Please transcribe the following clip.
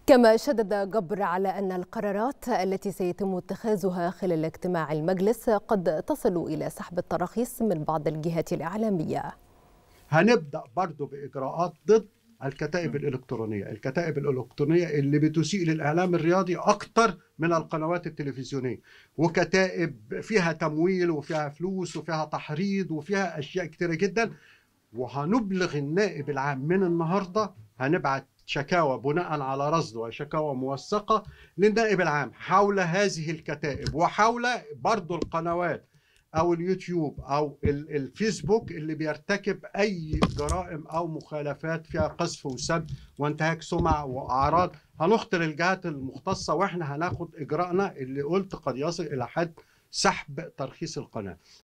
كما شدد جبر على أن القرارات التي سيتم اتخاذها خلال اجتماع المجلس قد تصل إلى سحب التراخيص من بعض الجهات الإعلامية هنبدأ برضو بإجراءات ضد الكتائب الإلكترونية الكتائب الإلكترونية اللي بتسيء للإعلام الرياضي أكتر من القنوات التلفزيونية وكتائب فيها تمويل وفيها فلوس وفيها تحريض وفيها أشياء كتيرة جدا وهنبلغ النائب العام من النهاردة هنبعت شكاوى بناء على رصد وشكاوى موثقة للنائب العام حول هذه الكتائب وحول برضو القنوات او اليوتيوب او الفيسبوك اللي بيرتكب اي جرائم او مخالفات فيها قذف وسب وانتهاك سمع واعراض هنخطر الجهات المختصه واحنا هناخد اجراءنا اللي قلت قد يصل الى حد سحب ترخيص القناه